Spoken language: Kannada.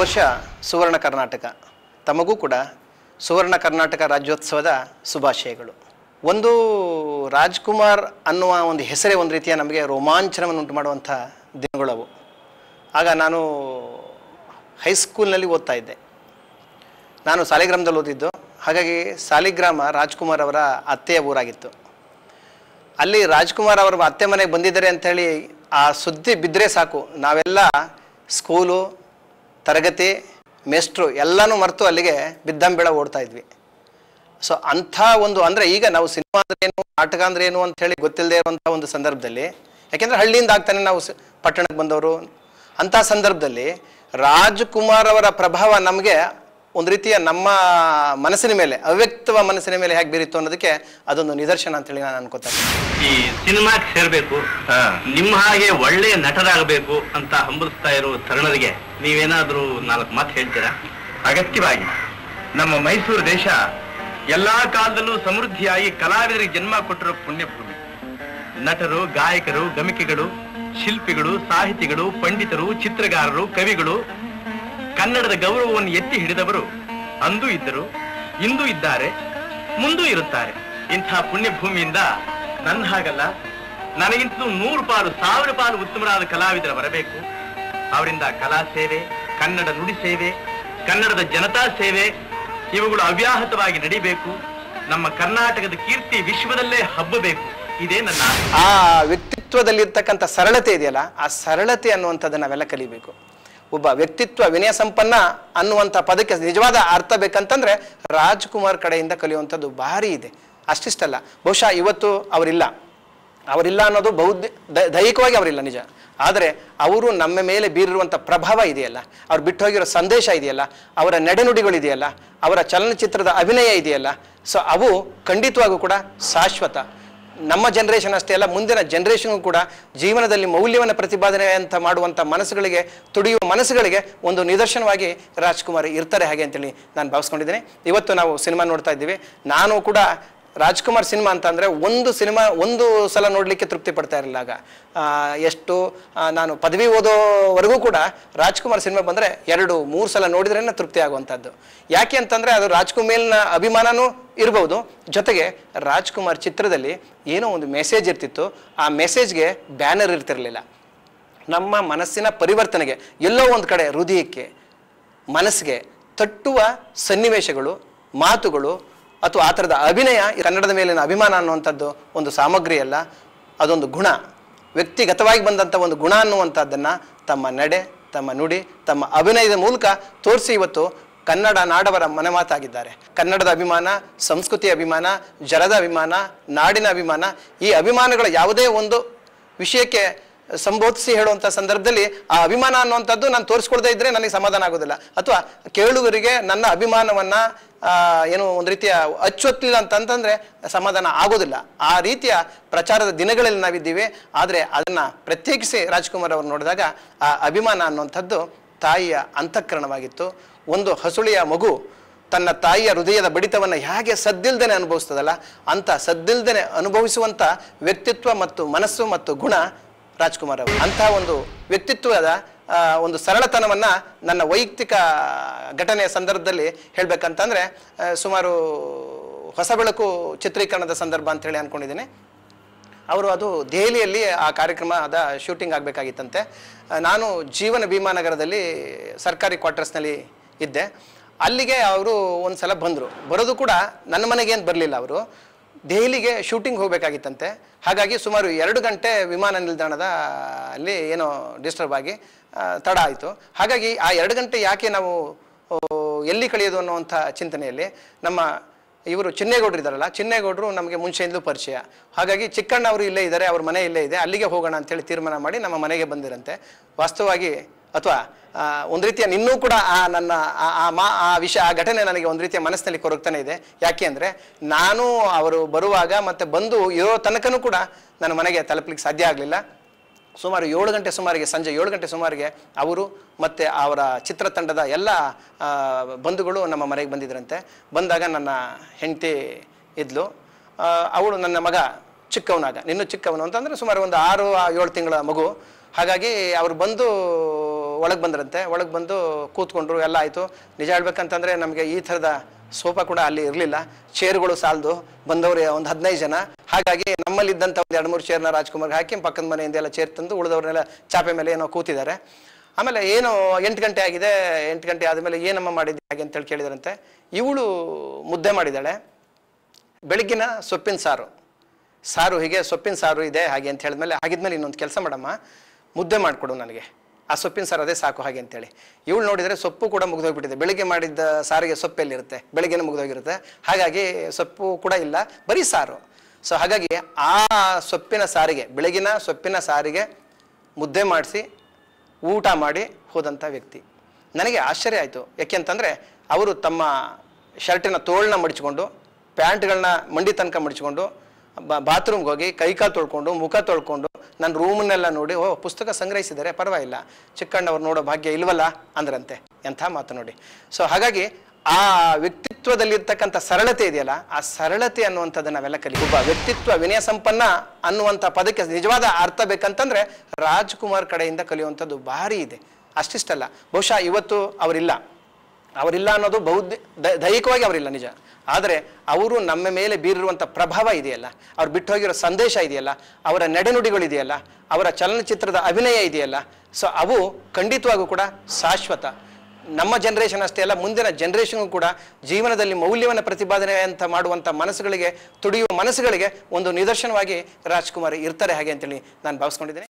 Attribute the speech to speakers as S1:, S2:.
S1: ವರ್ಷ ಸುವರ್ಣ ಕರ್ನಾಟಕ ತಮಗೂ ಕೂಡ ಸುವರ್ಣ ಕರ್ನಾಟಕ ರಾಜ್ಯೋತ್ಸವದ ಶುಭಾಶಯಗಳು ಒಂದು ರಾಜ್ಕುಮಾರ್ ಅನ್ನುವ ಒಂದು ಹೆಸರೇ ಒಂದು ರೀತಿಯ ನಮಗೆ ರೋಮಾಂಚನವನ್ನು ಉಂಟು ಮಾಡುವಂಥ ದಿನಗಳವು ಆಗ ನಾನು ಹೈಸ್ಕೂಲ್ನಲ್ಲಿ ಓದ್ತಾ ಇದ್ದೆ ನಾನು ಸಾಲಿಗ್ರಾಮದಲ್ಲಿ ಓದಿದ್ದು ಹಾಗಾಗಿ ಸಾಲಿಗ್ರಾಮ ರಾಜ್ಕುಮಾರ್ ಅವರ ಅತ್ತೆಯ ಊರಾಗಿತ್ತು ಅಲ್ಲಿ ರಾಜ್ಕುಮಾರ್ ಅವರ ಅತ್ತೆ ಮನೆಗೆ ಬಂದಿದ್ದಾರೆ ಅಂಥೇಳಿ ಆ ಸುದ್ದಿ ಬಿದ್ದರೆ ಸಾಕು ನಾವೆಲ್ಲ ಸ್ಕೂಲು ತರಗತಿ ಮೆಸ್ಟ್ರು ಎಲ್ಲನೂ ಮರೆತು ಅಲ್ಲಿಗೆ ಬಿದ್ದಂಬೆಳ ಓಡ್ತಾ ಇದ್ವಿ ಸೊ ಅಂಥ ಒಂದು ಅಂದರೆ ಈಗ ನಾವು ಸಿನಿಮಾ ಅಂದ್ರೆ ಏನು ನಾಟಕ ಅಂದ್ರೆ ಏನು ಅಂತ ಹೇಳಿ ಗೊತ್ತಿಲ್ಲದೆ ಇರುವಂಥ ಒಂದು ಸಂದರ್ಭದಲ್ಲಿ ಯಾಕೆಂದರೆ ಹಳ್ಳಿಯಿಂದ ಆಗ್ತಾನೆ ನಾವು ಸ- ಪಟ್ಟಣಕ್ಕೆ ಬಂದವರು ಅಂಥ ಸಂದರ್ಭದಲ್ಲಿ ರಾಜ್ಕುಮಾರ್ ಅವರ ಪ್ರಭಾವ ನಮಗೆ ಒಂದು ರೀತಿಯ ನಮ್ಮ ಮನಸ್ಸಿನ ಮೇಲೆ ಅವ್ಯಕ್ತವ ಮನಸ್ಸಿನ ಮೇಲೆ ಹೇಗೆ ಬೀರಿತ್ತು ಅನ್ನೋದಕ್ಕೆ ಅದೊಂದು ನಿದರ್ಶನ ಅಂತೇಳಿ ನಾನು ಅನ್ಕೋತೇನೆ
S2: ಈ ಸಿನಿಮಾಕ್ಕೆ ಸೇರ್ಬೇಕು ನಿಮ್ಮ ಹಾಗೆ ಒಳ್ಳೆಯ ನಟರಾಗಬೇಕು ಅಂತ ಹಂಬಲಿಸ್ತಾ ಇರೋ ತರುಣರಿಗೆ ನೀವೇನಾದ್ರೂ ನಾಲ್ಕು ಮಾತು ಹೇಳ್ತೀರಾ
S3: ಅಗತ್ಯವಾಗಿ ನಮ್ಮ ಮೈಸೂರು ದೇಶ ಎಲ್ಲಾ ಕಾಲದಲ್ಲೂ ಸಮೃದ್ಧಿಯಾಗಿ ಕಲಾವಿದರಿಗೆ ಜನ್ಮ ಕೊಟ್ಟಿರೋ ಪುಣ್ಯಭೂಮಿ ನಟರು ಗಾಯಕರು ಗಮಿಕೆಗಳು ಶಿಲ್ಪಿಗಳು ಸಾಹಿತಿಗಳು ಪಂಡಿತರು ಚಿತ್ರಗಾರರು ಕವಿಗಳು ಕನ್ನಡದ ಗೌರವವನ್ನು ಎತ್ತಿ ಹಿಡಿದವರು ಅಂದೂ ಇದ್ದರು ಇಂದೂ ಇದ್ದಾರೆ ಮುಂದೂ ಇರುತ್ತಾರೆ ಇಂಥ ಪುಣ್ಯಭೂಮಿಯಿಂದ ನನ್ನ ಹಾಗಲ್ಲ ನನಗಿಂತಲೂ ನೂರು ಪಾಲು ಸಾವಿರ ಪಾಲು ಉತ್ತಮರಾದ ಕಲಾವಿದರ ಬರಬೇಕು ಅವರಿಂದ ಕಲಾ ಸೇವೆ ಕನ್ನಡ ನುಡಿ ಸೇವೆ ಕನ್ನಡದ ಜನತಾ ಸೇವೆ ಇವುಗಳು ಅವ್ಯಾಹತವಾಗಿ ನಡಿಬೇಕು ನಮ್ಮ ಕರ್ನಾಟಕದ ಕೀರ್ತಿ ವಿಶ್ವದಲ್ಲೇ ಹಬ್ಬಬೇಕು ಇದೇ ನನ್ನ ಆಸೆ.
S1: ಆ ವ್ಯಕ್ತಿತ್ವದಲ್ಲಿರ್ತಕ್ಕಂಥ ಸರಳತೆ ಇದೆಯಲ್ಲ ಆ ಸರಳತೆ ಅನ್ನುವಂಥದ್ದು ನಾವೆಲ್ಲ ಕಲಿಬೇಕು ಒಬ್ಬ ವ್ಯಕ್ತಿತ್ವ ವಿನಯ ಸಂಪನ್ನ ಅನ್ನುವಂಥ ಪದಕ್ಕೆ ನಿಜವಾದ ಅರ್ಥ ಬೇಕಂತಂದ್ರೆ ರಾಜ್ಕುಮಾರ್ ಕಡೆಯಿಂದ ಕಲಿಯುವಂಥದ್ದು ಭಾರಿ ಇದೆ ಅಷ್ಟಿಷ್ಟಲ್ಲ ಬಹುಶಃ ಇವತ್ತು ಅವರಿಲ್ಲ ಅವರಿಲ್ಲ ಅನ್ನೋದು ಬೌದ್ಧ ದ- ದೈಹಿಕವಾಗಿ ಅವರಿಲ್ಲ ನಿಜ ಆದರೆ ಅವರು ನಮ್ಮ ಮೇಲೆ ಬೀರಿರುವಂಥ ಪ್ರಭಾವ ಇದೆಯಲ್ಲ ಅವ್ರು ಬಿಟ್ಟು ಹೋಗಿರೋ ಸಂದೇಶ ಇದೆಯಲ್ಲ ಅವರ ನಡೆನುಡಿಗಳಿದೆಯಲ್ಲ ಅವರ ಚಲನಚಿತ್ರದ ಅಭಿನಯ ಇದೆಯಲ್ಲ ಸೊ ಅವು ಖಂಡಿತವಾಗೂ ಕೂಡ ಶಾಶ್ವತ ನಮ್ಮ ಜನ್ರೇಷನ್ ಅಷ್ಟೇ ಅಲ್ಲ ಮುಂದಿನ ಜನ್ರೇಷನ್ಗೂ ಕೂಡ ಜೀವನದಲ್ಲಿ ಮೌಲ್ಯವನ್ನು ಪ್ರತಿಪಾದನೆ ಅಂತ ಮಾಡುವಂಥ ಮನಸ್ಸುಗಳಿಗೆ ತುಡಿಯುವ ಮನಸ್ಸುಗಳಿಗೆ ಒಂದು ನಿದರ್ಶನವಾಗಿ ರಾಜ್ಕುಮಾರ್ ಇರ್ತಾರೆ ಹಾಗೆ ಅಂತೇಳಿ ನಾನು ಭಾವಿಸ್ಕೊಂಡಿದ್ದೀನಿ ಇವತ್ತು ನಾವು ಸಿನಿಮಾ ನೋಡ್ತಾ ಇದ್ದೀವಿ ನಾನು ಕೂಡ ರಾಜ್ಕುಮಾರ್ ಸಿನಿಮಾ ಅಂತಂದರೆ ಒಂದು ಸಿನಿಮಾ ಒಂದು ಸಲ ನೋಡಲಿಕ್ಕೆ ತೃಪ್ತಿ ಪಡ್ತಾ ಇರಲಿಲ್ಲ ಆಗ ಆ, ಎಷ್ಟು ಆ, ನಾನು ಪದವಿ ಓದೋವರೆಗೂ ಕೂಡ ರಾಜ್ಕುಮಾರ್ ಸಿನಿಮಾ ಬಂದರೆ ಎರಡು ಮೂರು ಸಲ ನೋಡಿದ್ರೇ ತೃಪ್ತಿ ಆಗುವಂಥದ್ದು ಯಾಕೆ ಅಂತಂದರೆ ಅದು ರಾಜ್ಕುಮೇಲ್ನ ಅಭಿಮಾನನೂ ಇರ್ಬೋದು ಜೊತೆಗೆ ರಾಜ್ಕುಮಾರ್ ಚಿತ್ರದಲ್ಲಿ ಏನೋ ಒಂದು ಮೆಸೇಜ್ ಇರ್ತಿತ್ತು ಆ ಮೆಸೇಜ್ಗೆ ಬ್ಯಾನರ್ ಇರ್ತಿರಲಿಲ್ಲ ನಮ್ಮ ಮನಸ್ಸಿನ ಪರಿವರ್ತನೆಗೆ ಎಲ್ಲೋ ಒಂದು ಕಡೆ ಹೃದಯಕ್ಕೆ ಮನಸ್ಸಿಗೆ ತಟ್ಟುವ ಸನ್ನಿವೇಶಗಳು ಮಾತುಗಳು ಅಥವಾ ಆ ಥರದ ಅಭಿನಯ ಈ ಕನ್ನಡದ ಮೇಲಿನ ಅಭಿಮಾನ ಅನ್ನುವಂಥದ್ದು ಒಂದು ಸಾಮಗ್ರಿ ಅಲ್ಲ ಅದೊಂದು ಗುಣ ವ್ಯಕ್ತಿಗತವಾಗಿ ಬಂದಂಥ ಒಂದು ಗುಣ ಅನ್ನುವಂಥದ್ದನ್ನು ತಮ್ಮ ನಡೆ ತಮ್ಮ ನುಡಿ ತಮ್ಮ ಅಭಿನಯದ ಮೂಲಕ ತೋರಿಸಿ ಇವತ್ತು ಕನ್ನಡ ನಾಡವರ ಮನೆ ಮಾತಾಗಿದ್ದಾರೆ ಕನ್ನಡದ ಅಭಿಮಾನ ಸಂಸ್ಕೃತಿ ಅಭಿಮಾನ ಜಲದ ಅಭಿಮಾನ ನಾಡಿನ ಅಭಿಮಾನ ಈ ಅಭಿಮಾನಗಳ ಯಾವುದೇ ಒಂದು ವಿಷಯಕ್ಕೆ ಸಂಬೋಧಿಸಿ ಹೇಳುವಂಥ ಸಂದರ್ಭದಲ್ಲಿ ಆ ಅಭಿಮಾನ ಅನ್ನುವಂಥದ್ದು ನಾನು ತೋರಿಸ್ಕೊಳ್ದೇ ಇದ್ರೆ ನನಗೆ ಸಮಾಧಾನ ಆಗೋದಿಲ್ಲ ಅಥವಾ ಕೇಳುಗರಿಗೆ ನನ್ನ ಅಭಿಮಾನವನ್ನ ಆ, ಏನು ಒಂದು ರೀತಿಯ ಅಚ್ಚೊತ್ತಲಿಲ್ಲ ಅಂತಂತಂದ್ರೆ ಸಮಾಧಾನ ಆಗೋದಿಲ್ಲ ಆ ರೀತಿಯ ಪ್ರಚಾರದ ದಿನಗಳಲ್ಲಿ ನಾವಿದ್ದೀವಿ ಆದರೆ ಅದನ್ನ ಪ್ರತ್ಯೇಕಿಸಿ ರಾಜ್ಕುಮಾರ್ ಅವರು ನೋಡಿದಾಗ ಆ ಅಭಿಮಾನ ಅನ್ನುವಂಥದ್ದು ತಾಯಿಯ ಅಂತಃಕರಣವಾಗಿತ್ತು ಒಂದು ಹಸುಳಿಯ ಮಗು ತನ್ನ ತಾಯಿಯ ಹೃದಯದ ಬಡಿತವನ್ನು ಹೇಗೆ ಸದ್ದಿಲ್ದೇನೆ ಅನುಭವಿಸ್ತದಲ್ಲ ಅಂತ ಸದ್ದಿಲ್ದೇನೆ ಅನುಭವಿಸುವಂಥ ವ್ಯಕ್ತಿತ್ವ ಮತ್ತು ಮನಸ್ಸು ಮತ್ತು ಗುಣ ರಾಜ್ಕುಮಾರ್ ಅವರು ಅಂತಹ ಒಂದು ವ್ಯಕ್ತಿತ್ವದ ಆ, ಒಂದು ಸರಳತನವನ್ನು ನನ್ನ ವೈಯಕ್ತಿಕ ಘಟನೆಯ ಸಂದರ್ಭದಲ್ಲಿ ಹೇಳಬೇಕಂತಂದರೆ ಸುಮಾರು ಹೊಸ ಬೆಳಕು ಚಿತ್ರೀಕರಣದ ಸಂದರ್ಭ ಅಂತೇಳಿ ಅಂದ್ಕೊಂಡಿದ್ದೀನಿ ಅವರು ಅದು ದೆಹಲಿಯಲ್ಲಿ ಆ ಕಾರ್ಯಕ್ರಮದ ಶೂಟಿಂಗ್ ಆಗಬೇಕಾಗಿತ್ತಂತೆ ಆ, ನಾನು ಜೀವನ ಭೀಮಾ ನಗರದಲ್ಲಿ ಸರ್ಕಾರಿ ಕ್ವಾರ್ಟರ್ಸ್ನಲ್ಲಿ ಇದ್ದೆ ಅಲ್ಲಿಗೆ ಅವರು ಒಂದು ಸಲ ಬಂದರು ಬರೋದು ಕೂಡ ನನ್ನ ಮನೆಗೇನು ಬರಲಿಲ್ಲ ಅವರು ದೆಹಲಿಗೆ ಶೂಟಿಂಗ್ ಹೋಗಬೇಕಾಗಿತ್ತಂತೆ ಹಾಗಾಗಿ ಸುಮಾರು ಎರಡು ಗಂಟೆ ವಿಮಾನ ನಿಲ್ದಾಣದ ಅಲ್ಲಿ ಏನೋ ಡಿಸ್ಟರ್ಬ್ ಆಗಿ ಆ, ತಡ ಆಯಿತು ಹಾಗಾಗಿ ಆ ಎರಡು ಗಂಟೆ ಯಾಕೆ ನಾವು ಓ, ಎಲ್ಲಿ ಕಳೆಯೋದು ಅನ್ನುವಂಥ ಚಿಂತನೆಯಲ್ಲಿ ನಮ್ಮ ಇವರು ಚಿನ್ನೇಗೌಡರು ಇದ್ದಾರಲ್ಲ ಚಿನ್ನೇಗೌಡರು ನಮಗೆ ಮುಂಚೆಯಿಂದಲೂ ಪರಿಚಯ ಹಾಗಾಗಿ ಚಿಕ್ಕಣ್ಣ ಅವರು ಇಲ್ಲೇ ಇದ್ದಾರೆ ಅವ್ರ ಮನೆ ಇಲ್ಲೇ ಇದೆ ಅಲ್ಲಿಗೆ ಹೋಗೋಣ ಅಂತೇಳಿ ತೀರ್ಮಾನ ಮಾಡಿ ನಮ್ಮ ಮನೆಗೆ ಬಂದಿರಂತೆ ವಾಸ್ತವವಾಗಿ ಅಥವಾ ಆ, ಒಂದು ರೀತಿಯ ಇನ್ನೂ ಕೂಡ ಆ ನನ್ನ ಆ- ಆ ಮಾ ಆ ವಿಷಯ ಆ ಘಟನೆ ನನಗೆ ಒಂದು ರೀತಿಯ ಮನಸ್ಸಿನಲ್ಲಿ ಕೊರಗ್ತಾನೆ ಇದೆ ಯಾಕೆ ಅಂದರೆ ನಾನು ಅವರು ಬರುವಾಗ ಮತ್ತು ಬಂದು ಇರೋ ತನಕನೂ ಕೂಡ ನನ್ನ ಮನೆಗೆ ತಲುಪಲಿಕ್ಕೆ ಸಾಧ್ಯ ಆಗಲಿಲ್ಲ ಸುಮಾರು ಏಳು ಗಂಟೆ ಸುಮಾರಿಗೆ ಸಂಜೆ ಏಳು ಗಂಟೆ ಸುಮಾರಿಗೆ ಅವರು ಮತ್ತು ಅವರ ಚಿತ್ರತಂಡದ ಎಲ್ಲ ಆ, ಬಂಧುಗಳು ನಮ್ಮ ಮನೆಗೆ ಬಂದಿದ್ರಂತೆ ಬಂದಾಗ ನನ್ನ ಹೆಂಡತಿ ಇದ್ಲು ಆ, ಅವಳು ನನ್ನ ಮಗ ಚಿಕ್ಕವನಾಗ ನಿನ್ನೂ ಚಿಕ್ಕವನು ಅಂತಂದರೆ ಸುಮಾರು ಒಂದು ಆರು ಆ, ಏಳು ತಿಂಗಳ ಮಗು ಹಾಗಾಗಿ ಅವರು ಬಂದು ಒಳಗೆ ಬಂದ್ರಂತೆ ಒಳಗೆ ಬಂದು ಕೂತ್ಕೊಂಡ್ರು ಎಲ್ಲ ಆಯಿತು ನಿಜ ಹೇಳ್ಬೇಕಂತಂದರೆ ನಮಗೆ ಈ ಥರದ ಸೋಫಾ ಕೂಡ ಅಲ್ಲಿ ಇರಲಿಲ್ಲ ಚೇರ್ಗಳು ಸಾಲದು ಬಂದವರು ಒಂದು ಹದಿನೈದು ಜನ ಹಾಗಾಗಿ ನಮ್ಮಲ್ಲಿದ್ದಂಥ ಒಂದು ಎರಡು ಮೂರು ಚೇರ್ನ ರಾಜ್ಕುಮಾರ್ಗೆ ಹಾಕಿ ಪಕ್ಕದ ಮನೆಯಿಂದ ಎಲ್ಲ ಚೇರ್ ತಂದು ಉಳಿದವ್ರನ್ನೆಲ್ಲ ಚಾಪೆ ಮೇಲೆ ಏನೋ ಕೂತಿದ್ದಾರೆ ಆಮೇಲೆ ಏನು ಎಂಟು ಗಂಟೆ ಆಗಿದೆ ಎಂಟು ಗಂಟೆ ಆದಮೇಲೆ ಏನಮ್ಮ ಮಾಡಿದ್ದೆ ಹಾಗೆ ಅಂತೇಳಿ ಕೇಳಿದ್ರಂತೆ ಇವಳು ಮುದ್ದೆ ಮಾಡಿದ್ದಾಳೆ ಬೆಳಗ್ಗಿನ ಸೊಪ್ಪಿನ ಸಾರು ಸಾರು ಹೀಗೆ ಸೊಪ್ಪಿನ ಸಾರು ಇದೆ ಹಾಗೆ ಅಂತ ಹೇಳಿದ್ಮೇಲೆ ಹಾಗಿದ್ಮೇಲೆ ಇನ್ನೊಂದು ಕೆಲಸ ಮಾಡಮ್ಮ ಮುದ್ದೆ ಮಾಡಿಕೊಡು ನನಗೆ ಆ ಸೊಪ್ಪಿನ ಸಾರು ಅದೇ ಸಾಕು ಹಾಗೆ ಅಂತೇಳಿ ಇವಳು ನೋಡಿದರೆ ಸೊಪ್ಪು ಕೂಡ ಮುಗಿದೋಗ್ಬಿಟ್ಟಿದೆ ಬೆಳಿಗ್ಗೆ ಮಾಡಿದ್ದ ಸಾರಿಗೆ ಸೊಪ್ಪು ಎಲ್ಲಿರುತ್ತೆ ಬೆಳಿಗ್ಗೆನೇ ಮುಗಿದೋಗಿರುತ್ತೆ ಹಾಗಾಗಿ ಸೊಪ್ಪು ಕೂಡ ಇಲ್ಲ ಬರೀ ಸಾರು ಸೊ ಹಾಗಾಗಿ ಆ ಸೊಪ್ಪಿನ ಸಾರಿಗೆ ಬೆಳಗಿನ ಸೊಪ್ಪಿನ ಸಾರಿಗೆ ಮುದ್ದೆ ಮಾಡಿಸಿ ಊಟ ಮಾಡಿ ಹೋದಂಥ ವ್ಯಕ್ತಿ ನನಗೆ ಆಶ್ಚರ್ಯ ಆಯಿತು ಯಾಕೆಂತಂದರೆ ಅವರು ತಮ್ಮ ಶರ್ಟಿನ ತೋಳನ್ನ ಮಡಿಚ್ಕೊಂಡು ಪ್ಯಾಂಟ್ಗಳನ್ನ ಮಂಡಿ ತನಕ ಮಡಿಚ್ಕೊಂಡು ಬಾ ಬಾತ್ರೂಮ್ಗೆ ಹೋಗಿ ಕೈಕಾಲು ತೊಳ್ಕೊಂಡು ಮುಖ ತೊಳ್ಕೊಂಡು ನನ್ನ ರೂಮನ್ನೆಲ್ಲ ನೋಡಿ ಓ ಪುಸ್ತಕ ಸಂಗ್ರಹಿಸಿದ್ದಾರೆ ಪರವಾಗಿಲ್ಲ ಚಿಕ್ಕಣ್ಣವ್ರು ನೋಡೋ ಭಾಗ್ಯ ಇಲ್ವಲ್ಲ ಅಂದ್ರಂತೆ ಎಂಥ ಮಾತು ನೋಡಿ ಸೊ ಹಾಗಾಗಿ ಆ ವ್ಯಕ್ತಿತ್ವದಲ್ಲಿರ್ತಕ್ಕಂಥ ಸರಳತೆ ಇದೆಯಲ್ಲ ಆ ಸರಳತೆ ಅನ್ನುವಂಥದ್ದು ನಾವೆಲ್ಲ ಕಲಿ ಒಬ್ಬ ವ್ಯಕ್ತಿತ್ವ ವಿನಯ ಸಂಪನ್ನ ಅನ್ನುವಂಥ ಪದಕ್ಕೆ ನಿಜವಾದ ಅರ್ಥ ಬೇಕಂತಂದ್ರೆ ರಾಜ್ಕುಮಾರ್ ಕಡೆಯಿಂದ ಕಲಿಯುವಂಥದ್ದು ಭಾರಿ ಇದೆ ಅಷ್ಟಿಷ್ಟಲ್ಲ ಬಹುಶಃ ಇವತ್ತು ಅವರಿಲ್ಲ ಅವರಿಲ್ಲ ಅನ್ನೋದು ಬೌದ್ಧ ದ- ದೈಹಿಕವಾಗಿ ಅವರಿಲ್ಲ ನಿಜ ಆದರೆ ಅವರು ನಮ್ಮ ಮೇಲೆ ಬೀರಿರುವಂಥ ಪ್ರಭಾವ ಇದೆಯಲ್ಲ ಅವ್ರು ಬಿಟ್ಟು ಹೋಗಿರೋ ಸಂದೇಶ ಇದೆಯಲ್ಲ ಅವರ ನಡೆನುಡಿಗಳಿದೆಯಲ್ಲ ಅವರ ಚಲನಚಿತ್ರದ ಅಭಿನಯ ಇದೆಯಲ್ಲ ಸೊ ಅವು ಖಂಡಿತವಾಗೂ ಕೂಡ ಶಾಶ್ವತ ನಮ್ಮ ಜನ್ರೇಷನ್ ಅಷ್ಟೇ ಅಲ್ಲ ಮುಂದಿನ ಜನ್ರೇಷನ್ಗೂ ಕೂಡ ಜೀವನದಲ್ಲಿ ಮೌಲ್ಯವನ್ನು ಪ್ರತಿಪಾದನೆ ಅಂತ ಮಾಡುವಂಥ ಮನಸ್ಸುಗಳಿಗೆ ತುಡಿಯುವ ಮನಸ್ಸುಗಳಿಗೆ ಒಂದು ನಿದರ್ಶನವಾಗಿ ರಾಜ್ಕುಮಾರ್ ಇರ್ತಾರೆ ಹಾಗೆ ಅಂತೇಳಿ ನಾನು ಭಾವಿಸ್ಕೊಂಡಿದ್ದೇನೆ